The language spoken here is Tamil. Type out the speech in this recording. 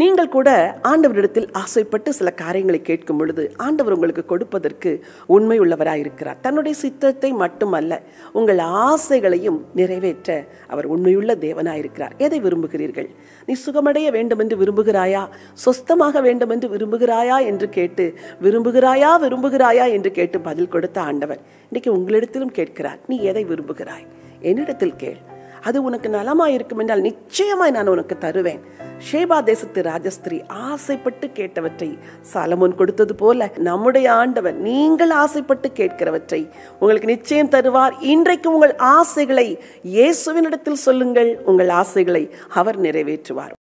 நீங்கள் கூட ஆண்டவரிடத்தில் ஆசைப்பட்டு சில காரியங்களை கேட்கும் பொழுது ஆண்டவர் உங்களுக்கு கொடுப்பதற்கு உண்மை உள்ளவராயிருக்கிறார் தன்னுடைய சித்தத்தை மட்டுமல்ல உங்கள் ஆசைகளையும் நிறைவேற்ற அவர் உண்மையுள்ள தேவனாயிருக்கிறார் எதை விரும்புகிறீர்கள் நீ சுகமடைய வேண்டும் என்று விரும்புகிறாயா சொஸ்தமாக வேண்டும் என்று விரும்புகிறாயா என்று கேட்டு விரும்புகிறாயா விரும்புகிறாயா என்று கேட்டு பதில் கொடுத்த ஆண்டவர் இன்னைக்கு உங்களிடத்திலும் கேட்கிறார் நீ எதை விரும்புகிறாய் என்னிடத்தில் கேள் அது உனக்கு நலமாய் இருக்கும் என்றால் நிச்சயமாய் நான் உனக்கு தருவேன் ஷேபா தேசத்து ராஜஸ்திரி ஆசைப்பட்டு கேட்டவற்றை சாலமோன் கொடுத்தது போல நம்முடைய ஆண்டவர் நீங்கள் ஆசைப்பட்டு கேட்கிறவற்றை உங்களுக்கு நிச்சயம் தருவார் இன்றைக்கு உங்கள் ஆசைகளை இயேசுவினிடத்தில் சொல்லுங்கள் உங்கள் ஆசைகளை அவர் நிறைவேற்றுவார்